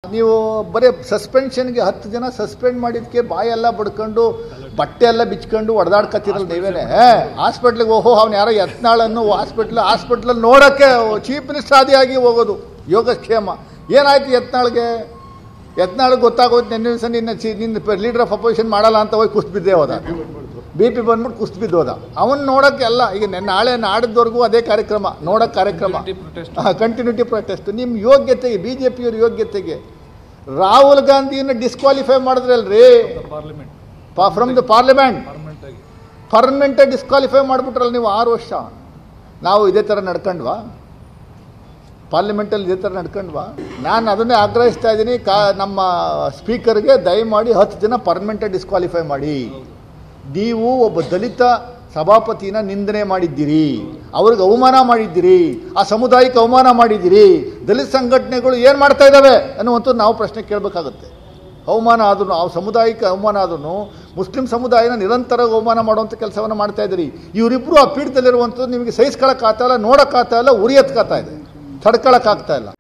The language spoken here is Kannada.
ನೀವು ಬರೀ ಸಸ್ಪೆನ್ಷನ್ಗೆ ಹತ್ತು ಜನ ಸಸ್ಪೆಂಡ್ ಮಾಡಿದ್ಕೆ ಬಾಯೆಲ್ಲ ಬಡ್ಕೊಂಡು ಬಟ್ಟೆ ಎಲ್ಲ ಬಿಚ್ಕೊಂಡು ಹೊಡೆದಾಡ್ಕತ್ತಿರಲ್ಲ ನೀವೇನೆ ಹಾಸ್ಪಿಟ್ಲಿಗೆ ಓಹೋ ಅವ್ನು ಯಾರೋ ಯತ್ನಾಳನ್ನು ಹಾಸ್ಪಿಟ್ಲ್ ಹಾಸ್ಪಿಟ್ಲಲ್ಲಿ ನೋಡೋಕ್ಕೆ ಚೀಫ್ ಮಿನಿಸ್ಟರ್ ಆದಿಯಾಗಿ ಹೋಗೋದು ಯೋಗಕ್ಷೇಮ ಏನಾಯ್ತು ಯತ್ನಾಳ್ಗೆ ಯತ್ನಾಳ್ಗೆ ಗೊತ್ತಾಗೋದು ನಿನ್ನೆ ದಿವಸ ನಿನ್ನ ಚಿ ನಿನ್ನ ಲೀಡರ್ ಆಫ್ ಅಪೋಸಿಷನ್ ಮಾಡಲ್ಲ ಅಂತ ಹೋಗಿ ಕುಸ್ತು ಬಿದ್ದೇ ಹೋದ ಬಿ ಪಿ ಬಂದ್ಬಿಟ್ಟು ಕುಸ್ತು ಬಿದ್ದು ಹೋದ ಅವನ್ ನೋಡೋಕ್ಕೆ ಎಲ್ಲ ಈಗ ನೆನ್ನೆ ನಾಳೆ ನಾಡಿದ್ದವರೆಗೂ ಅದೇ ಕಾರ್ಯಕ್ರಮ ನೋಡೋಕೆ ಕಾರ್ಯಕ್ರಮ ಕಂಟಿನ್ಯೂಟಿ ಪ್ರೊಟೆಸ್ಟ್ ನಿಮ್ಮ ಯೋಗ್ಯತೆಗೆ ಬಿ ಜೆ ಪಿಯವ್ರ ಯೋಗ್ಯತೆಗೆ ರಾಹುಲ್ ಗಾಂಧಿಯನ್ನು ಡಿಸ್ಕ್ವಾಲಿಫೈ ಮಾಡಿದ್ರಲ್ರಿ parliament from the parliament permanent ಆಗಿ ಪರ್ಮನೆಂಟೇ ಡಿಸ್ಕ್ವಾಲಿಫೈ ಮಾಡಿಬಿಟ್ರಲ್ಲ ನೀವು ಆರು ವರ್ಷ ನಾವು ಇದೇ ಥರ ನಡ್ಕೊಂಡ್ವಾ ಪಾರ್ಲಿಮೆಂಟಲ್ಲಿ ಇದೇ ಥರ ನಡ್ಕೊಂಡ್ವಾ ನಾನು ಅದನ್ನೇ ಆಗ್ರಹಿಸ್ತಾ ಇದ್ದೀನಿ ಕಾ ನಮ್ಮ ಸ್ಪೀಕರ್ಗೆ ದಯಮಾಡಿ ಹತ್ತು ಜನ ಪರ್ಮನೆಂಟೇ ಡಿಸ್ಕ್ವಾಲಿಫೈ ಮಾಡಿ ನೀವು ಒಬ್ಬ ದಲಿತ ಸಭಾಪತಿನ ನಿಂದನೆ ಮಾಡಿದ್ದೀರಿ ಅವ್ರಿಗೆ ಅವಮಾನ ಮಾಡಿದ್ದೀರಿ ಆ ಸಮುದಾಯಕ್ಕೆ ಅವಮಾನ ಮಾಡಿದ್ದೀರಿ ದಲಿತ ಸಂಘಟನೆಗಳು ಏನು ಮಾಡ್ತಾ ಇದ್ದಾವೆ ಅನ್ನುವಂಥದ್ದು ನಾವು ಪ್ರಶ್ನೆ ಕೇಳಬೇಕಾಗುತ್ತೆ ಅವಮಾನ ಆದ್ರೂ ಆ ಸಮುದಾಯಕ್ಕೆ ಅವಮಾನ ಆದ್ರೂ ಮುಸ್ಲಿಂ ಸಮುದಾಯನ ನಿರಂತರ ಅವಮಾನ ಮಾಡುವಂಥ ಕೆಲಸವನ್ನು ಮಾಡ್ತಾ ಇದ್ದೀರಿ ಇವರಿಬ್ಬರು ಆ ಪೀಠದಲ್ಲಿರುವಂಥದ್ದು ನಿಮಗೆ ಸಹಿಸ್ಕೊಳಕ್ಕಾಗ್ತಾ ಇಲ್ಲ ನೋಡೋಕ್ಕಾಗ್ತಾ ಇಲ್ಲ ಉರಿಯತ್ಕಾಗ್ತಾ ಇದೆ ತಡ್ಕೊಳಕ್ಕಾಗ್ತಾ ಇಲ್ಲ